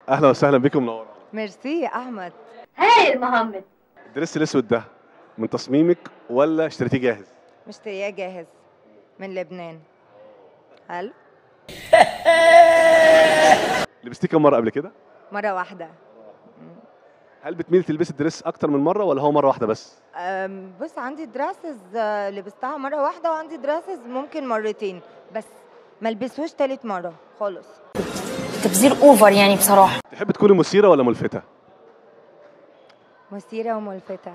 اهلا وسهلا بكم منور ميرسي يا احمد هايل محمد الدرس الاسود ده من تصميمك ولا اشتريتيه جاهز مشترياه جاهز من لبنان هل لبستيه كم مره قبل كده مره واحده هل بتميلي تلبسي الدرس اكتر من مره ولا هو مره واحده بس أم، بص عندي دراسز آه، لبستها مره واحده وعندي دراسز ممكن مرتين بس ما البسوش تالت مره خالص تبذير اوفر يعني بصراحه تحب تكوني مثيره ولا ملفته مثيره وملفته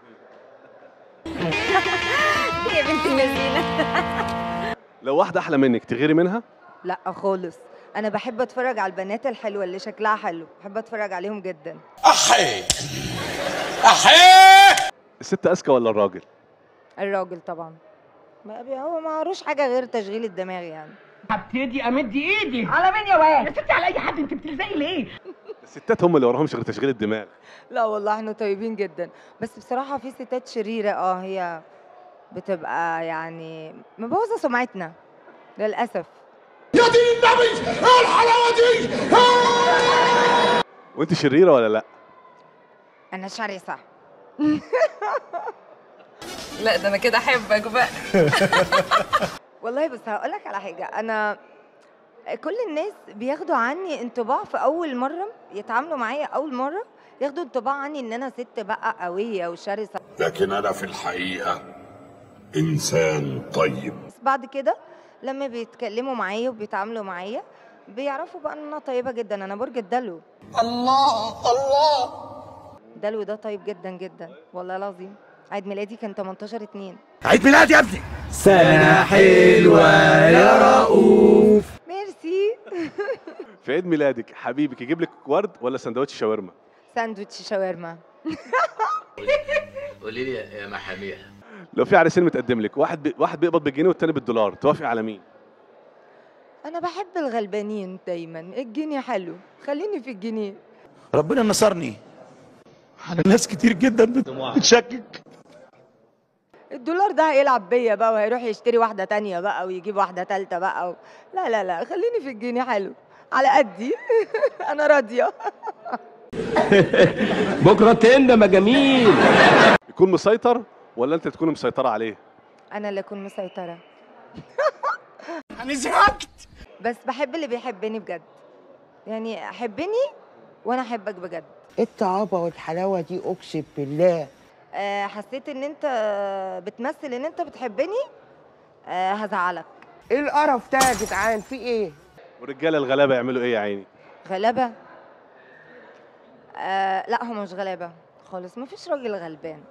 يا بنت اللذينه لو واحده احلى منك تغيري منها لا خالص انا بحب اتفرج على البنات الحلوه اللي شكلها حلو بحب اتفرج عليهم جدا أحي أحي الست اذكى ولا الراجل الراجل طبعا ما بي- هو ما عروش حاجه غير تشغيل الدماغ يعني هبتدي امد ايدي على مين يا واد يا ستي على اي حد انت بتلزقي ليه الستات هم اللي وراهمش غير تشغيل الدماغ لا والله احنا طيبين جدا بس بصراحه في ستات شريره اه هي بتبقى يعني مبوظه سمعتنا للاسف يا دين النبي إيه الحلاوة دي وانت شريره ولا لا انا شرسه لا ده انا كده احبك بقى والله بس هقول لك على حاجه انا كل الناس بياخدوا عني انطباع في اول مره يتعاملوا معايا اول مره ياخدوا انطباع عني ان انا ست بقى قويه وشرسه لكن أنا في الحقيقة إنسان طيب بس بعد كده لما بيتكلموا معايا وبيتعاملوا معايا بيعرفوا بقى ان انا طيبه جدا انا برج الدلو الله الله دلو ده طيب جدا جدا والله العظيم عيد ميلادي كان 18 2 عيد ميلاد يا ابني سنة حلوة يا رؤوف ميرسي في عيد ميلادك حبيبك يجيب لك ورد ولا سندوتش شاورما ساندوتش شاورما قولي لي يا محاميها لو في عريسين متقدم لك واحد بي... واحد بيقبض بالجنيه والتاني بالدولار توافقي على مين انا بحب الغلبانين دايما الجنيه حلو خليني في الجنيه ربنا نصرني على ناس كتير جدا بت- بتشكك الدولار ده هيلعب بيا بقى وهيروح يشتري واحده تانية بقى ويجيب واحده تالتة بقى و... لا لا لا خليني في الجنيه حلو على قدي انا راضيه بكره تندم يا جميل يكون مسيطر ولا انت تكوني مسيطره عليه انا اللي اكون مسيطره أنا زهقت بس بحب اللي بيحبني بجد يعني حبني وانا احبك بجد ايه الطعابه والحلاوه دي اقسم بالله أه حسيت ان انت بتمثل ان انت بتحبني أه هزعلك ايه القرف ده يا جدعان في ايه والرجاله الغلابه يعملوا ايه يا عيني غلابه أه لا هم مش غلابه خالص مفيش راجل غلبان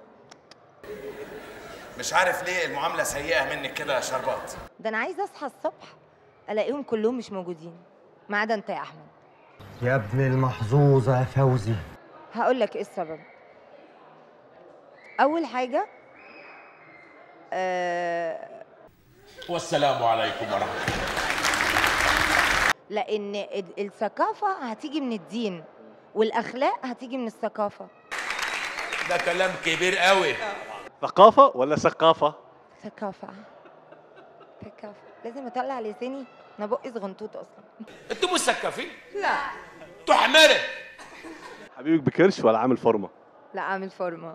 مش عارف ليه المعاملة سيئة منك كده يا شربات ده انا عايزه اصحى الصبح الاقيهم كلهم مش موجودين ما عدا انت يا احمد يا ابن المحظوظة يا فوزي هقول لك ايه السبب اول حاجه أه والسلام عليكم ورحمة الله لان ال- الثقافه هتيجي من الدين والاخلاق هتيجي من الثقافه ده كلام كبير قوي ثقافه ولا ثقافه ثقافه ثقافه لازم اطلع لساني انا بقي صغنطوط اصلا انتوا مثقفين؟ لا انتوا حمارة حبيبك بكرش ولا عامل فورمه لا اعمل فورمه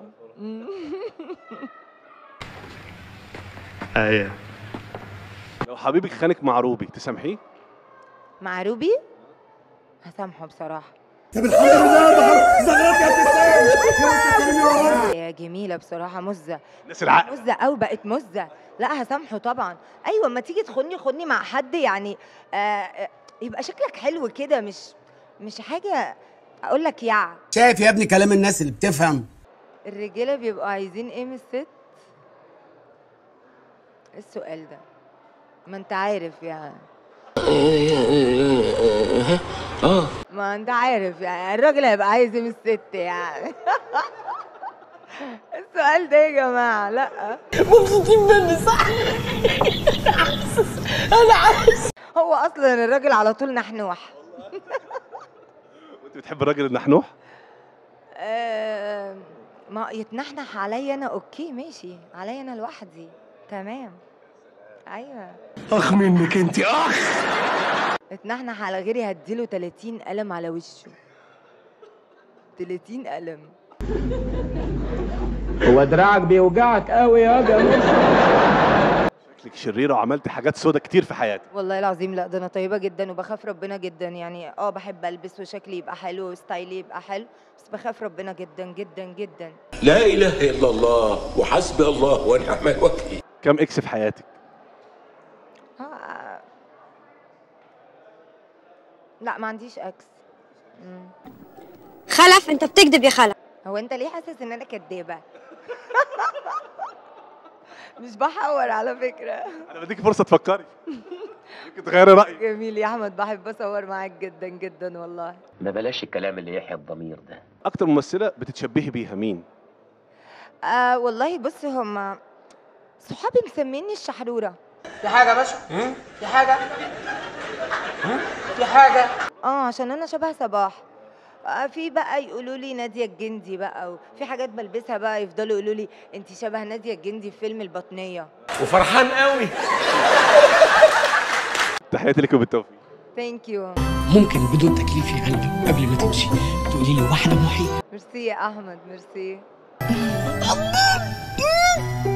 ايوه لو حبيبك خانك مع روبي تسامحيه مع روبي هسامحه بصراحه يا جميله بصراحه مزه الناس العقل مزه قوي بقت مزه لا هسامحه طبعا ايوه اما تيجي تخوني خوني مع حد يعني آه آه، يبقى شكلك حلو كده مش مش حاجه اقول لك يع شايف يا ابني كلام الناس اللي بتفهم الرجاله بيبقوا عايزين ايه من الست إيه السؤال ده ما انت عارف يعني ما انت عارف يعني الراجل هيبقى عايز ايه من الست يعني السؤال ده يا جماعه لا مبسوطين مني صح انا عايز هو اصلا الراجل على طول نحنوح وانت بتحب الراجل النحنوح آه، ما يتنحنح عليا انا اوكي ماشي عليا انا لوحدي تمام ايوه اخ منك انت اخ اتنحنح على غيري هديله 30 قلم على وشه 30 قلم هو دراعك بيوجعك قوي يا جماعه شكلك شريره وعملت حاجات سودا كتير في حياتك والله العظيم لا ده انا طيبه جدا وبخاف ربنا جدا يعني اه بحب البس وشكلي يبقى حلو وستايلي يبقى حلو بس بخاف ربنا جدا جدا جدا لا اله الا الله وحسبي الله ونعم الوكيل كم اكس في حياتك آه. لا ما عنديش اكس مم. خلف انت بتكذب يا خلف هو انت ليه حاسس ان انا كدابه مش بحور على فكره انا بديك فرصه تفكري يمكن تغيري رايك جميل يا احمد بحب اصور معاك جدا جدا والله ما بلاش الكلام اللي يحيى الضمير ده اكتر ممثله بتتشبهي بيها مين آه والله بص هما صحابي مسميني الشحروره في حاجة يا باشا؟ في حاجة؟ في حاجة؟ اه عشان انا شبه صباح آه في بقى يقولوا لي ناديه الجندي بقى وفي حاجات بلبسها بقى يفضلوا يقولوا لي انت شبه ناديه الجندي في فيلم البطنيه وفرحان قوي تحياتي لك وبالتوفيق ثانك يو ممكن بدون تكليف يا قلبي قبل ما تمشي تقولي لي واحدة محيط ميرسي يا احمد ميرسي